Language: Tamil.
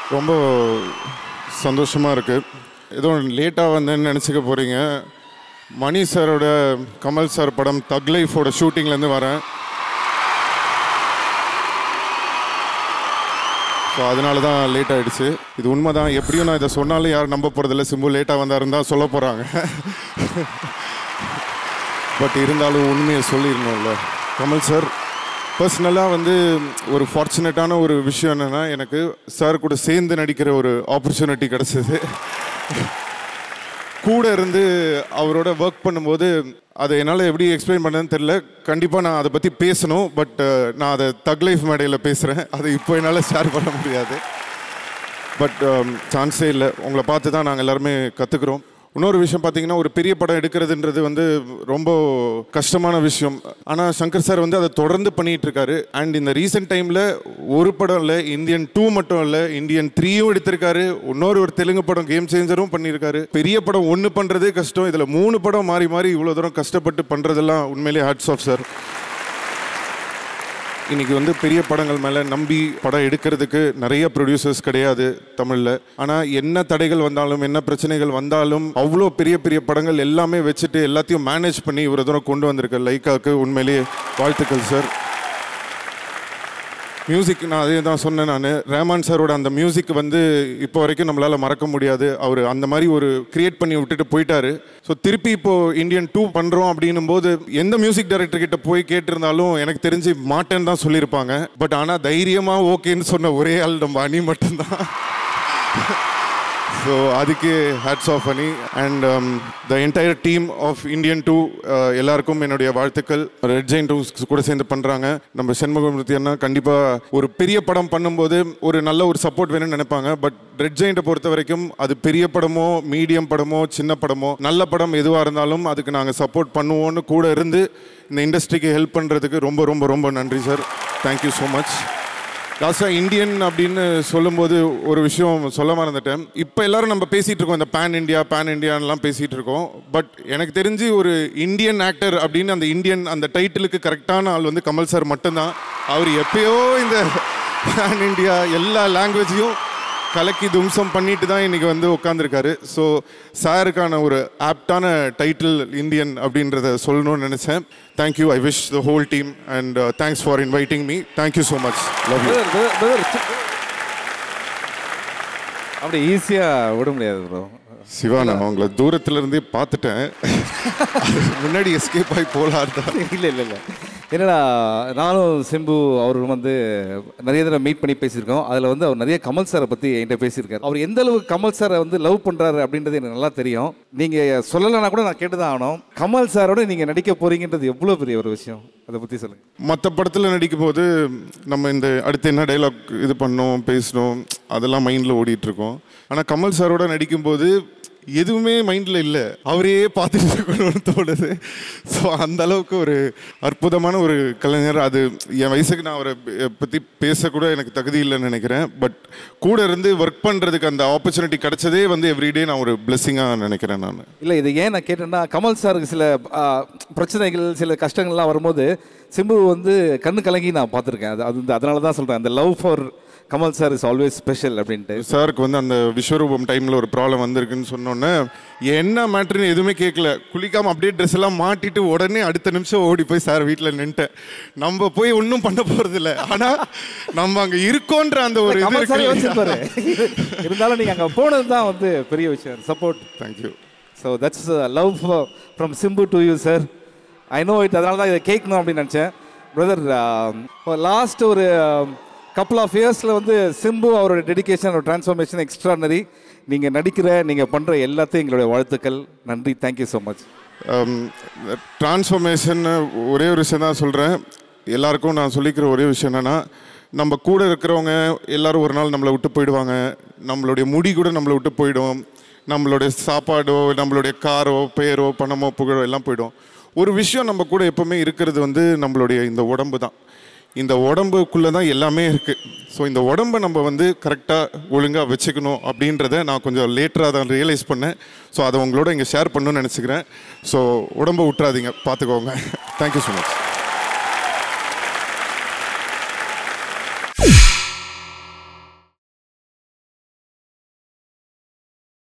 ரொம்ப சந்தோஷமாக இருக்குது ஏதோ லேட்டாக வந்தேன்னு நினச்சிக்க போகிறீங்க மணி சாரோட கமல் சார் படம் தக் லைஃபோட ஷூட்டிங்லேருந்து வரேன் ஸோ அதனால தான் லேட் ஆகிடுச்சு இது உண்மை தான் எப்படியும் நான் இதை சொன்னாலும் யாரும் நம்ப போகிறதில்ல சிம்பு லேட்டாக வந்தாருன்னு தான் சொல்ல போகிறாங்க பட் இருந்தாலும் உண்மையை சொல்லிடணும்ல கமல் சார் பர்சனலாக வந்து ஒரு ஃபார்ச்சுனேட்டான ஒரு விஷயம் என்னென்னா எனக்கு சார் கூட சேர்ந்து நடிக்கிற ஒரு ஆப்பர்ச்சுனிட்டி கிடச்சிது கூட இருந்து அவரோட ஒர்க் பண்ணும்போது அதை என்னால் எப்படி எக்ஸ்பிளைன் பண்ணேன்னு தெரில கண்டிப்பாக நான் அதை பற்றி பேசணும் பட் நான் அதை தக் லைஃப் மேடையில் பேசுகிறேன் அதை இப்போ என்னால் ஷேர் பண்ண முடியாது பட் சான்ஸே இல்லை உங்களை பார்த்து தான் நாங்கள் எல்லாருமே கற்றுக்குறோம் இன்னொரு விஷயம் பார்த்தீங்கன்னா ஒரு பெரிய படம் எடுக்கிறதுன்றது வந்து ரொம்ப கஷ்டமான விஷயம் ஆனால் சங்கர் சார் வந்து அதை தொடர்ந்து பண்ணிட்டு இருக்காரு அண்ட் இந்த ரீசெண்ட் டைமில் ஒரு படம் இல்லை இந்தியன் டூ மட்டும் இல்லை இந்தியன் த்ரீயும் எடுத்திருக்காரு இன்னொரு ஒரு தெலுங்கு படம் கேம் சேஞ்சரும் பண்ணியிருக்காரு பெரிய படம் ஒன்று பண்ணுறதே கஷ்டம் இதில் மூணு படம் மாறி மாறி இவ்வளோ தூரம் கஷ்டப்பட்டு பண்ணுறதெல்லாம் உண்மையிலேயே ஹேட்ஸ் ஆஃப் சார் இன்னைக்கு வந்து பெரிய படங்கள் மேலே நம்பி படம் எடுக்கிறதுக்கு நிறைய ப்ரொடியூசர்ஸ் கிடையாது தமிழில் ஆனால் என்ன தடைகள் வந்தாலும் என்ன பிரச்சனைகள் வந்தாலும் அவ்வளோ பெரிய பெரிய படங்கள் எல்லாமே வச்சுட்டு எல்லாத்தையும் மேனேஜ் பண்ணி இவ்வளோ தூரம் கொண்டு வந்திருக்க லைக்காக்கு உண்மையிலேயே வாழ்த்துக்கள் சார் மியூசிக் நான் அதே தான் சொன்னேன் நான் ரேமான் சாரோட அந்த மியூசிக் வந்து இப்போ வரைக்கும் நம்மளால் மறக்க முடியாது அவர் அந்த மாதிரி ஒரு கிரியேட் பண்ணி விட்டுட்டு போயிட்டாரு ஸோ திருப்பி இப்போ இந்தியன் டூ பண்ணுறோம் அப்படின்னும் போது எந்த மியூசிக் டைரக்டர் கிட்ட போய் கேட்டிருந்தாலும் எனக்கு தெரிஞ்சு மாட்டேன்னு தான் சொல்லியிருப்பாங்க பட் ஆனால் தைரியமாக ஓகேன்னு சொன்ன ஒரே ஆள் நம்ம அணி மட்டும்தான் ஸோ அதுக்கு ஹேட்ஸ் ஆஃப் பண்ணி and the entire team of Indian two எல்லாருக்கும் என்னுடைய வாழ்த்துக்கள் ரெட் ஜெயின் டூ கூட சேர்ந்து பண்ணுறாங்க நம்ம செண்முகமூர்த்தி அண்ணா கண்டிப்பாக ஒரு பெரிய படம் பண்ணும்போது ஒரு நல்ல ஒரு சப்போர்ட் வேணும்னு நினைப்பாங்க பட் ரெட் ஜெயின்ட்டை பொறுத்த வரைக்கும் அது பெரிய படமோ மீடியம் படமோ சின்ன படமோ நல்ல படம் எதுவாக இருந்தாலும் அதுக்கு நாங்கள் சப்போர்ட் பண்ணுவோன்னு கூட இருந்து இந்த இண்டஸ்ட்ரிக்கு ஹெல்ப் பண்ணுறதுக்கு ரொம்ப ரொம்ப ரொம்ப நன்றி சார் தேங்க்யூ ஸோ மச் லாஸ்ட்டாக இந்தியன் அப்படின்னு சொல்லும்போது ஒரு விஷயம் சொல்ல மறந்துட்டேன் இப்போ எல்லாரும் நம்ம பேசிகிட்டு இருக்கோம் இந்த பேன் இந்தியா பேன் இந்தியான்லாம் பேசிகிட்டு இருக்கோம் பட் எனக்கு தெரிஞ்சு ஒரு இந்தியன் ஆக்டர் அப்படின்னு அந்த இந்தியன் அந்த டைட்டிலுக்கு கரெக்டான ஆள் வந்து கமல் சார் மட்டும்தான் அவர் எப்பயோ இந்த பேன் இந்தியா எல்லா லாங்குவேஜையும் கலக்கி தும்சம் பண்ணிட்டு தான் இன்னைக்கு வந்து உட்காந்துருக்காரு ஸோ சாருக்கான ஒரு ஆப்டான டைட்டில் இந்தியன் அப்படின்றத சொல்லணும்னு நினச்சேன் thank you I wish the whole team and thanks for inviting me thank you so much love you Brother, brother, brother, சி- அப்படி ஈஸியாக விட முடியாது ப்ரோ சிவா நான் உங்களை தூரத்துல இருந்தே பார்த்துட்டேன் அதுக்கு முன்னாடி எஸ்கேப் ஆகி போலான்னு தான் இல்லை இல்லை இல்லை என்னடா நானும் சிம்பு அவரும் வந்து நிறைய தடவை மீட் பண்ணி பேசியிருக்கோம் அதில் வந்து அவர் நிறைய கமல் சாரை பற்றி என்கிட்ட பேசியிருக்காரு அவர் எந்த அளவுக்கு கமல் சாரை வந்து லவ் பண்ணுறாரு அப்படின்றது எனக்கு நல்லா தெரியும் நீங்கள் சொல்லலைன்னா கூட நான் கேட்டு தான் ஆகணும் கமல் சாரோட நீங்கள் நடிக்க போறீங்கன்றது எவ்வளோ பெரிய ஒரு விஷயம் அதை பற்றி சொல்லுங்கள் மற்ற படத்தில் நடிக்கும் போது நம்ம இந்த அடுத்து என்ன டைலாக் இது பண்ணோம் பேசணும் அதெல்லாம் மைண்டில் ஓடிட்டு இருக்கோம் ஆனால் கமல் சாரோட நடிக்கும்போது எதுவுமே மைண்டில் இல்லை அவரே பார்த்துட்டு இருக்கணும்னு தோணுது ஸோ அந்த அளவுக்கு ஒரு அற்புதமான ஒரு கலைஞர் அது என் வயசுக்கு நான் அவரை பற்றி பேசக்கூட எனக்கு தகுதி இல்லைன்னு நினைக்கிறேன் பட் கூட இருந்து ஒர்க் பண்ணுறதுக்கு அந்த ஆப்பர்ச்சுனிட்டி கிடைச்சதே வந்து எவ்ரிடே நான் ஒரு பிளெஸ்ஸிங்காக நினைக்கிறேன் நான் இல்லை இது ஏன் நான் கேட்டேன்னா கமல் சாருக்கு சில ஆ, பிரச்சனைகள் சில கஷ்டங்கள்லாம் வரும்போது சிம்பு வந்து கண்ணு கலங்கி நான் பார்த்துருக்கேன் அது அது அதனால தான் சொல்கிறேன் அந்த love for Kamal sir is always special அப்படின்ட்டு சாருக்கு வந்து அந்த விஸ்வரூபம் டைமில் ஒரு ப்ராப்ளம் வந்திருக்குன்னு சொன்னோன்னே என்ன மேட்ருன்னு எதுவுமே கேட்கல குளிக்காமல் அப்படியே ட்ரெஸ் எல்லாம் மாட்டிட்டு உடனே அடுத்த நிமிஷம் ஓடி போய் சார் வீட்டில் நின்ட்டேன் நம்ம போய் ஒன்றும் பண்ண போகிறதில்ல ஆனால் நம்ம அங்கே இருக்கோன்ற அந்த ஒரு இது கமல் சார் இருக்கு யோசிச்சிருப்பாரு இருந்தாலும் நீங்கள் அங்கே போனது தான் வந்து பெரிய விஷயம் support thank you so that's love from Simbu to you sir I know it அதனால தான் இதை கேட்கணும் அப்படின்னு நினச்சேன் பிரதர் லாஸ்ட் ஒரு கப்புள் ஆஃப் இயர்ஸில் வந்து சிம்பு அவரோட டெடிகேஷன் ஒரு டிரான்ஸ்ஃபர்மேஷன் எக்ஸ்ட்ரானரி நீங்கள் நடிக்கிற நீங்கள் பண்ணுற எல்லாத்தையும் எங்களுடைய வாழ்த்துக்கள் நன்றி தேங்க்யூ ஸோ மச் டிரான்ஸ்ஃபர்மேஷன் ஒரே ஒரு விஷயம் தான் சொல்கிறேன் எல்லாருக்கும் நான் சொல்லிக்கிற ஒரே விஷயம் என்னென்னா நம்ம கூட இருக்கிறவங்க எல்லாரும் ஒரு நாள் நம்மளை விட்டு போயிடுவாங்க நம்மளுடைய முடி கூட நம்மளை விட்டு போயிடும் நம்மளுடைய சாப்பாடோ நம்மளுடைய காரோ பேரோ பணமோ புகழோ எல்லாம் போயிடும் ஒரு விஷயம் நம்ம கூட எப்பவுமே இருக்கிறது வந்து நம்மளுடைய இந்த உடம்பு தான் இந்த உடம்புக்குள்ளே தான் எல்லாமே இருக்குது ஸோ இந்த உடம்பை நம்ம வந்து கரெக்டாக ஒழுங்காக வச்சுக்கணும் அப்படின்றத நான் கொஞ்சம் லேட்டராக தான் ரியலைஸ் பண்ணேன் ஸோ அதை உங்களோட இங்கே ஷேர் பண்ணணும்னு நினச்சிக்கிறேன் ஸோ உடம்பை விட்டுறாதீங்க பார்த்துக்கோங்க தேங்க்யூ ஸோ மச்